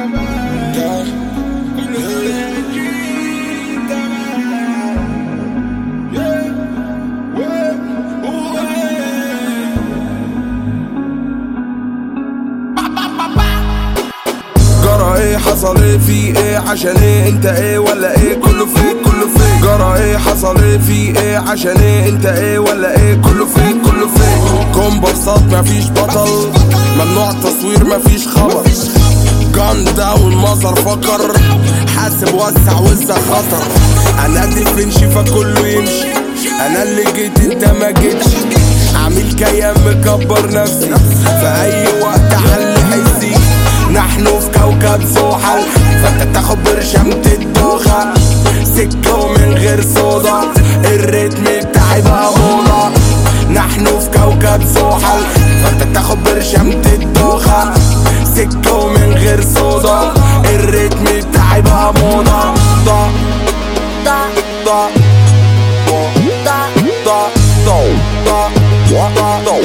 جرى ايه حصل ايه في ايه عشان ايه انت ايه ولا ايه كله فيك كله فيك جرى ايه حصل ايه في ايه عشان ايه انت ايه ولا ايه كله فيك كله فيك كومبارسات مفيش بطل ممنوع تصوير مفيش خبر جان داون مصر فكر حاسب وسع وسع خطر انا ديفنشي فكله يمشي انا اللي جيت انت ما جيتش عامل كيان مكبر نفسي في اي وقت حل حسي نحن في كوكب زحل فانت تاخد برشامة الدوخة سكة ومن غير صودا الريتم بتاعي بقى موضة نحن في كوكب زحل فانت تاخد برشامة الدوخة سكة ومن غير صودا الريتم بتاعي بقى موضة دا دا دا دا دا دا دا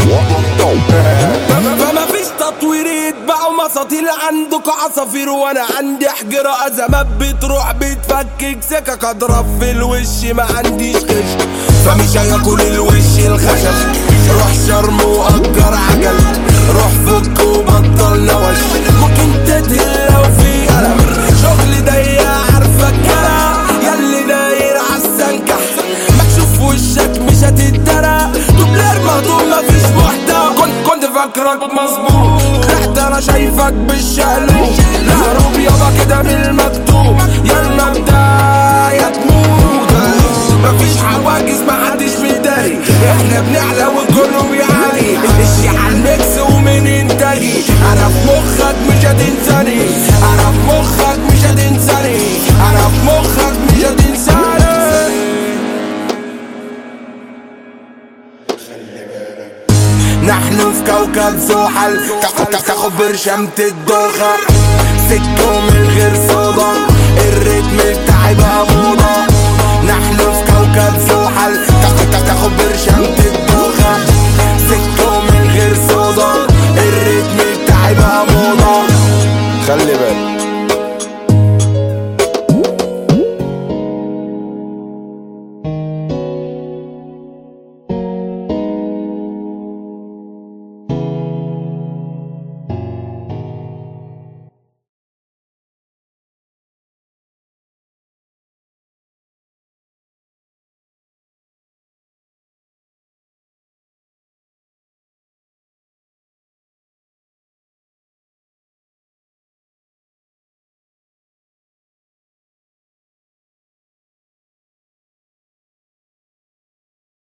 فما فيش تطوير يتبعوا مساطيل عندكوا عصافير وانا عندي حجرة ازمات بتروح بتفكك سكك اضرب في الوش ما عنديش قش فمش هياكل الوش الخشب روح شرم واجر عجل روح فك وبطل نوش ممكن تدهن لو في قلم شغل ضيق عارفك كلام ياللي داير عالسنكح مكشوف وشك مش هتتدرى دوبلير مهضوم مفيش محتوى كنت كنت فاكرك مظبوط رحت انا شايفك بالشقلوب الهروب يابا كده من المكتوب يا المبدا يا تموت مفيش حواجز محدش متداري احنا بنعلى وكله بيعاني الشي على الميكس ومن انتاجي انا في مخك مش هتنساني انا في مخك مش هتنساني انا في مخك مش هتنساني نحن في كوكب زحل تاخد تاخد برشامة الدوخة سكة من غير صودا الريتم بتاعي بقى موضة نحن في كوكب زحل تاخد تاخد برشامة